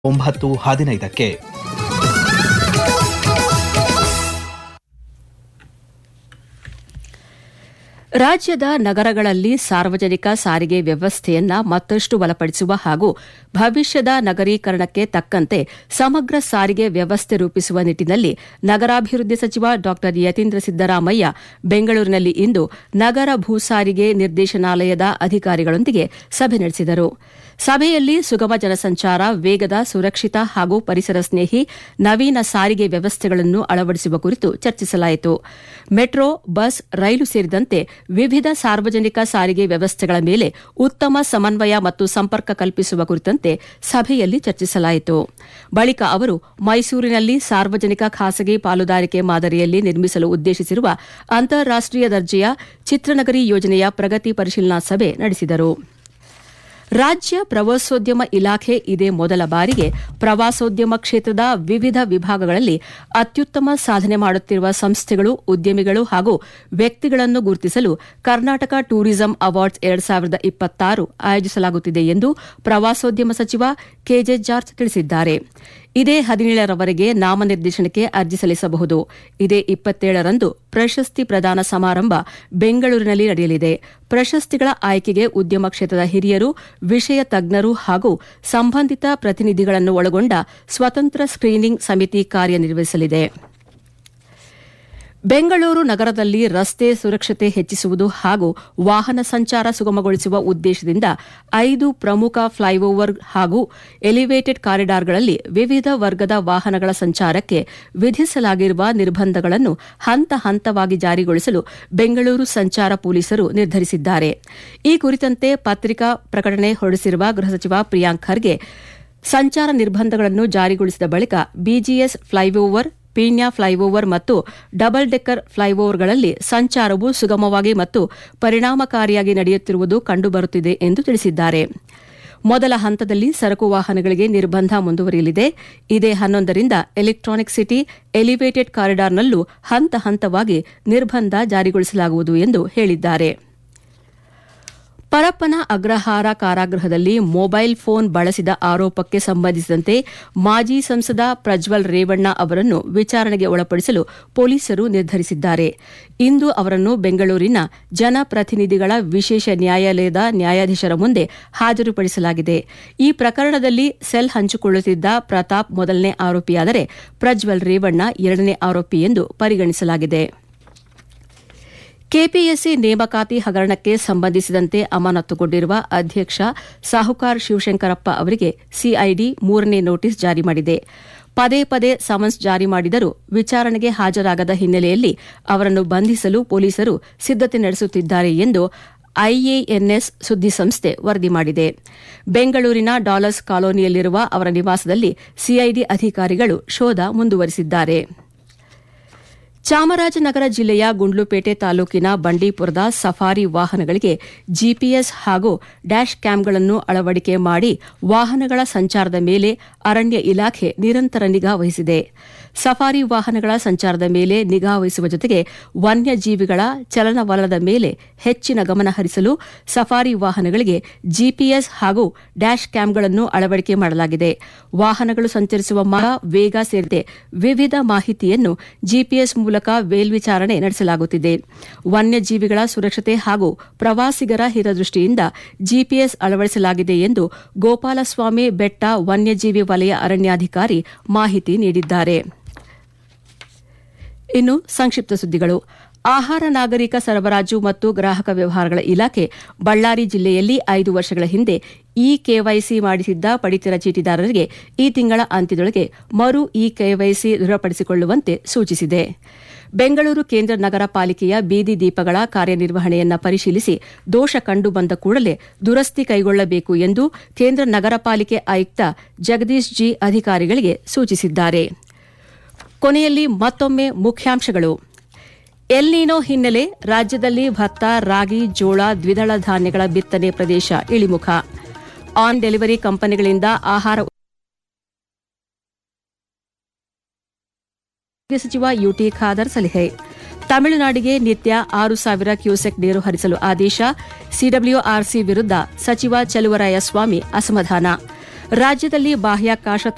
ಒಂಬತ್ತು ಹದಿನೈದಕ್ಕೆ ರಾಜ್ಯದ ನಗರಗಳಲ್ಲಿ ಸಾರ್ವಜನಿಕ ಸಾರಿಗೆ ವ್ಯವಸ್ಥೆಯನ್ನ ಮತ್ತಷ್ಟು ಬಲಪಡಿಸುವ ಹಾಗೂ ಭವಿಷ್ಯದ ನಗರೀಕರಣಕ್ಕೆ ತಕ್ಕಂತೆ ಸಮಗ್ರ ಸಾರಿಗೆ ವ್ಯವಸ್ಥೆ ರೂಪಿಸುವ ನಿಟ್ಟಿನಲ್ಲಿ ನಗರಾಭಿವೃದ್ಧಿ ಸಚಿವ ಡಾ ಯತೀಂದ್ರ ಸಿದ್ದರಾಮಯ್ಯ ಬೆಂಗಳೂರಿನಲ್ಲಿ ಇಂದು ನಗರ ಭೂ ಸಾರಿಗೆ ನಿರ್ದೇಶನಾಲಯದ ಅಧಿಕಾರಿಗಳೊಂದಿಗೆ ಸಭೆ ನಡೆಸಿದರು ಸಭೆಯಲ್ಲಿ ಸುಗಮ ಜನಸಂಚಾರ ವೇಗದ ಸುರಕ್ಷಿತ ಹಾಗೂ ಪರಿಸರ ಸ್ನೇಹಿ ನವೀನ ಸಾರಿಗೆ ವ್ಯವಸ್ಥೆಗಳನ್ನು ಅಳವಡಿಸುವ ಕುರಿತು ಚರ್ಚಿಸಲಾಯಿತು ಮೆಟ್ರೋ ಬಸ್ ರೈಲು ಸೇರಿದಂತೆ ವಿವಿಧ ಸಾರ್ವಜನಿಕ ಸಾರಿಗೆ ವ್ಯವಸ್ಥೆಗಳ ಮೇಲೆ ಉತ್ತಮ ಸಮನ್ವಯ ಮತ್ತು ಸಂಪರ್ಕ ಕಲ್ಪಿಸುವ ಕುರಿತಂತೆ ಸಭೆಯಲ್ಲಿ ಚರ್ಚಿಸಲಾಯಿತು ಬಳಿಕ ಅವರು ಮೈಸೂರಿನಲ್ಲಿ ಸಾರ್ವಜನಿಕ ಖಾಸಗಿ ಪಾಲುದಾರಿಕೆ ಮಾದರಿಯಲ್ಲಿ ನಿರ್ಮಿಸಲು ಉದ್ದೇಶಿಸಿರುವ ಅಂತಾರಾಷ್ಟೀಯ ದರ್ಜೆಯ ಚಿತ್ರನಗರಿ ಯೋಜನೆಯ ಪ್ರಗತಿ ಪರಿಶೀಲನಾ ಸಭೆ ನಡೆಸಿದರು ರಾಜ್ಯ ಪ್ರವಾಸೋದ್ಯಮ ಇಲಾಖೆ ಇದೇ ಮೊದಲ ಬಾರಿಗೆ ಪ್ರವಾಸೋದ್ಯಮ ಕ್ಷೇತ್ರದ ವಿವಿಧ ವಿಭಾಗಗಳಲ್ಲಿ ಅತ್ಯುತ್ತಮ ಸಾಧನೆ ಮಾಡುತ್ತಿರುವ ಸಂಸ್ಥೆಗಳು ಉದ್ಯಮಿಗಳು ಹಾಗೂ ವ್ಯಕ್ತಿಗಳನ್ನು ಗುರುತಿಸಲು ಕರ್ನಾಟಕ ಟೂರಿಸಂ ಅವಾರ್ಡ್ಸ್ ಎರಡು ಸಾವಿರದ ಇಪ್ಪತ್ತಾರು ಆಯೋಜಿಸಲಾಗುತ್ತಿದೆ ಎಂದು ಪ್ರವಾಸೋದ್ಯಮ ಸಚಿವ ಕೆಜೆ ಜಾರ್ಜ್ ತಿಳಿಸಿದ್ದಾರೆ ಇದೇ ಹದಿನೇಳರವರೆಗೆ ನಾಮನಿರ್ದೇಶನಕ್ಕೆ ಅರ್ಜಿ ಸಲ್ಲಿಸಬಹುದು ಇದೇ ಇಪ್ಪತ್ತೇಳರಂದು ಪ್ರಶಸ್ತಿ ಪ್ರದಾನ ಸಮಾರಂಭ ಬೆಂಗಳೂರಿನಲ್ಲಿ ನಡೆಯಲಿದೆ ಪ್ರಶಸ್ತಿಗಳ ಆಯ್ಕೆಗೆ ಉದ್ಯಮ ಕ್ಷೇತ್ರದ ಹಿರಿಯರು ವಿಷಯ ತಜ್ಞರು ಹಾಗೂ ಸಂಬಂಧಿತ ಪ್ರತಿನಿಧಿಗಳನ್ನು ಒಳಗೊಂಡ ಸ್ವತಂತ್ರ ಸ್ಕ್ರೀನಿಂಗ್ ಸಮಿತಿ ಕಾರ್ಯನಿರ್ವಹಿಸಲಿದೆ ಬೆಂಗಳೂರು ನಗರದಲ್ಲಿ ರಸ್ತೆ ಸುರಕ್ಷತೆ ಹೆಚ್ಚಿಸುವುದು ಹಾಗೂ ವಾಹನ ಸಂಚಾರ ಸುಗಮಗೊಳಿಸುವ ಉದ್ದೇಶದಿಂದ ಐದು ಪ್ರಮುಖ ಫ್ಲೈಓವರ್ ಹಾಗೂ ಎಲಿವೇಟೆಡ್ ಕಾರಿಡಾರ್ಗಳಲ್ಲಿ ವಿವಿಧ ವರ್ಗದ ವಾಹನಗಳ ಸಂಚಾರಕ್ಕೆ ವಿಧಿಸಲಾಗಿರುವ ನಿರ್ಬಂಧಗಳನ್ನು ಹಂತ ಹಂತವಾಗಿ ಜಾರಿಗೊಳಿಸಲು ಬೆಂಗಳೂರು ಸಂಚಾರ ಪೊಲೀಸರು ನಿರ್ಧರಿಸಿದ್ದಾರೆ ಈ ಕುರಿತಂತೆ ಪತ್ರಿಕಾ ಪ್ರಕಟಣೆ ಹೊರಡಿಸಿರುವ ಗೃಹ ಸಚಿವ ಪ್ರಿಯಾಂಕ್ ಖರ್ಗೆ ಸಂಚಾರ ನಿರ್ಬಂಧಗಳನ್ನು ಜಾರಿಗೊಳಿಸಿದ ಬಳಿಕ ಬಿಜಿಎಸ್ ಫ್ಲೈಓವರ್ ಪೀಣ್ಯ ಫ್ಲೈಓವರ್ ಮತ್ತು ಡಬಲ್ ಡೆಕ್ಕರ್ ಫ್ಲೈಓವರ್ಗಳಲ್ಲಿ ಸಂಚಾರವು ಸುಗಮವಾಗಿ ಮತ್ತು ಪರಿಣಾಮಕಾರಿಯಾಗಿ ನಡೆಯುತ್ತಿರುವುದು ಕಂಡುಬರುತ್ತಿದೆ ಎಂದು ತಿಳಿಸಿದ್ದಾರೆ ಮೊದಲ ಹಂತದಲ್ಲಿ ಸರಕು ವಾಹನಗಳಿಗೆ ನಿರ್ಬಂಧ ಮುಂದುವರಿಯಲಿದೆ ಇದೇ ಹನ್ನೊಂದರಿಂದ ಎಲೆಕ್ಟ್ರಾನಿಕ್ ಸಿಟಿ ಎಲಿವೇಟೆಡ್ ಕಾರಿಡಾರ್ನಲ್ಲೂ ಹಂತ ಹಂತವಾಗಿ ನಿರ್ಬಂಧ ಜಾರಿಗೊಳಿಸಲಾಗುವುದು ಎಂದು ಹೇಳಿದ್ದಾರೆ ಪರಪ್ಪನ ಅಗ್ರಹಾರ ಕಾರಾಗೃಹದಲ್ಲಿ ಮೊಬೈಲ್ ಫೋನ್ ಬಳಸಿದ ಆರೋಪಕ್ಕೆ ಸಂಬಂಧಿಸಿದಂತೆ ಮಾಜಿ ಸಂಸದ ಪ್ರಜ್ವಲ್ ರೇವಣ್ಣ ಅವರನ್ನು ವಿಚಾರಣೆಗೆ ಒಳಪಡಿಸಲು ಪೊಲೀಸರು ನಿರ್ಧರಿಸಿದ್ದಾರೆ ಇಂದು ಅವರನ್ನು ಬೆಂಗಳೂರಿನ ಜನಪ್ರತಿನಿಧಿಗಳ ವಿಶೇಷ ನ್ಯಾಯಾಲಯದ ನ್ಯಾಯಾಧೀಶರ ಮುಂದೆ ಹಾಜರುಪಡಿಸಲಾಗಿದೆ ಈ ಪ್ರಕರಣದಲ್ಲಿ ಸೆಲ್ ಹಂಚಿಕೊಳ್ಳುತ್ತಿದ್ದ ಪ್ರತಾಪ್ ಮೊದಲನೇ ಆರೋಪಿಯಾದರೆ ಪ್ರಜ್ವಲ್ ರೇವಣ್ಣ ಎರಡನೇ ಆರೋಪಿ ಎಂದು ಪರಿಗಣಿಸಲಾಗಿದೆ ಕೆಪಿಎಸ್ಸಿ ನೇಮಕಾತಿ ಹಗರಣಕ್ಕೆ ಸಂಬಂಧಿಸಿದಂತೆ ಅಮಾನತುಗೊಂಡಿರುವ ಅಧ್ಯಕ್ಷ ಸಾಹುಕಾರ್ ಶಿವಶಂಕರಪ್ಪ ಅವರಿಗೆ ಸಿಐಡಿ ಮೂರನೇ ನೋಟಿಸ್ ಜಾರಿ ಮಾಡಿದೆ ಪದೇ ಪದೇ ಸಮನ್ಸ್ ಜಾರಿ ಮಾಡಿದರೂ ವಿಚಾರಣೆಗೆ ಹಾಜರಾಗದ ಹಿನ್ನೆಲೆಯಲ್ಲಿ ಅವರನ್ನು ಬಂಧಿಸಲು ಪೊಲೀಸರು ಸಿದ್ದತೆ ನಡೆಸುತ್ತಿದ್ದಾರೆ ಎಂದು ಐಎಎನ್ಎಸ್ ಸುದ್ದಿಸಂಸ್ಥೆ ವರದಿ ಮಾಡಿದೆ ಬೆಂಗಳೂರಿನ ಡಾಲರ್ಸ್ ಕಾಲೋನಿಯಲ್ಲಿರುವ ಅವರ ನಿವಾಸದಲ್ಲಿ ಸಿಐಡಿ ಅಧಿಕಾರಿಗಳು ಶೋಧ ಮುಂದುವರೆಸಿದ್ದಾರೆ ಚಾಮರಾಜನಗರ ಜಿಲ್ಲೆಯ ಗುಂಡ್ಲುಪೇಟೆ ತಾಲೂಕಿನ ಬಂಡೀಪುರದ ಸಫಾರಿ ವಾಹನಗಳಿಗೆ ಜಿಪಿಎಸ್ ಹಾಗೂ ಡ್ಯಾಶ್ ಕ್ಯಾಮ್ಗಳನ್ನು ಅಳವಡಿಕೆ ಮಾಡಿ ವಾಹನಗಳ ಸಂಚಾರದ ಮೇಲೆ ಅರಣ್ಯ ಇಲಾಖೆ ನಿರಂತರ ನಿಗಾ ವಹಿಸಿದೆ ಸಫಾರಿ ವಾಹನಗಳ ಸಂಚಾರದ ಮೇಲೆ ನಿಗಾ ವಹಿಸುವ ಜೊತೆಗೆ ವನ್ಯಜೀವಿಗಳ ಚಲನವಲನದ ಮೇಲೆ ಹೆಚ್ಚಿನ ಗಮನ ಹರಿಸಲು ಸಫಾರಿ ವಾಹನಗಳಿಗೆ ಜಿಪಿಎಸ್ ಹಾಗೂ ಡ್ಯಾಶ್ ಕ್ಯಾಮ್ಗಳನ್ನು ಅಳವಡಿಕೆ ಮಾಡಲಾಗಿದೆ ವಾಹನಗಳು ಸಂಚರಿಸುವ ಮಾರ್ಗ ವೇಗ ಸೇರಿದಂತೆ ವಿವಿಧ ಮಾಹಿತಿಯನ್ನು ಜಿಪಿಎಸ್ ಮೂಲಕ ಮೇಲ್ವಿಚಾರಣೆ ನಡೆಸಲಾಗುತ್ತಿದೆ ವನ್ಯಜೀವಿಗಳ ಸುರಕ್ಷತೆ ಹಾಗೂ ಪ್ರವಾಸಿಗರ ಹಿತದೃಷ್ಟಿಯಿಂದ ಜಿಪಿಎಸ್ ಅಳವಡಿಸಲಾಗಿದೆ ಎಂದು ಗೋಪಾಲಸ್ವಾಮಿ ಬೆಟ್ಟ ವನ್ಯಜೀವಿ ವಲಯ ಅರಣ್ಯಾಧಿಕಾರಿ ಮಾಹಿತಿ ನೀಡಿದ್ದಾರೆ ಇನ್ನು ಸಂಕ್ಷಿಪ್ತ ಸುದ್ದಿಗಳು ಆಹಾರ ನಾಗರಿಕ ಸರಬರಾಜು ಮತ್ತು ಗ್ರಾಹಕ ವ್ಯವಹಾರಗಳ ಇಲಾಖೆ ಬಳ್ಳಾರಿ ಜಿಲ್ಲೆಯಲ್ಲಿ ಐದು ವರ್ಷಗಳ ಹಿಂದೆ ಇ ಕೆವೈಸಿ ಮಾಡಿಸಿದ್ದ ಪಡಿತರ ಚೀಟಿದಾರರಿಗೆ ಈ ತಿಂಗಳ ಅಂತ್ಯದೊಳಗೆ ಮರು ಇ ಕೆವೈಸಿ ದೃಢಪಡಿಸಿಕೊಳ್ಳುವಂತೆ ಸೂಚಿಸಿದೆ ಬೆಂಗಳೂರು ಕೇಂದ್ರ ನಗರ ಪಾಲಿಕೆಯ ಬೀದಿ ದೀಪಗಳ ಕಾರ್ಯನಿರ್ವಹಣೆಯನ್ನು ಪರಿಶೀಲಿಸಿ ದೋಷ ಕಂಡುಬಂದ ಕೂಡಲೇ ದುರಸ್ತಿ ಕೈಗೊಳ್ಳಬೇಕು ಎಂದು ಕೇಂದ್ರ ನಗರ ಪಾಲಿಕೆ ಆಯುಕ್ತ ಜಗದೀಶ್ ಜಿ ಅಧಿಕಾರಿಗಳಿಗೆ ಸೂಚಿಸಿದ್ದಾರೆ ಕೊನೆಯಲ್ಲಿ ಮತ್ತೊಮ್ಮೆ ಮುಖ್ಯಾಂಶಗಳು ಎಲ್ನಿನೋ ಹಿನ್ನೆಲೆ ರಾಜ್ಯದಲ್ಲಿ ಭತ್ತ ರಾಗಿ ಜೋಳ ದ್ವಿದಳ ಧಾನ್ಯಗಳ ಬಿತ್ತನೆ ಪ್ರದೇಶ ಇಳಿಮುಖ ಆನ್ ಡೆಲಿವರಿ ಕಂಪನಿಗಳಿಂದ ಆಹಾರ ಸಚಿವ ಯುಟಿ ಖಾದರ್ ಸಲಹೆ ತಮಿಳುನಾಡಿಗೆ ನಿತ್ಯ ಆರು ಸಾವಿರ ಕ್ಯೂಸೆಕ್ ನೀರು ಹರಿಸಲು ಆದೇಶ ಸಿಡಬ್ಲ್ಯೂಆರ್ಸಿ ವಿರುದ್ಧ ಸಚಿವ ಚಲುವರಾಯಸ್ವಾಮಿ ಅಸಮಾಧಾನ ರಾಜ್ಯದಲ್ಲಿ ಬಾಹ್ಯಾಕಾಶ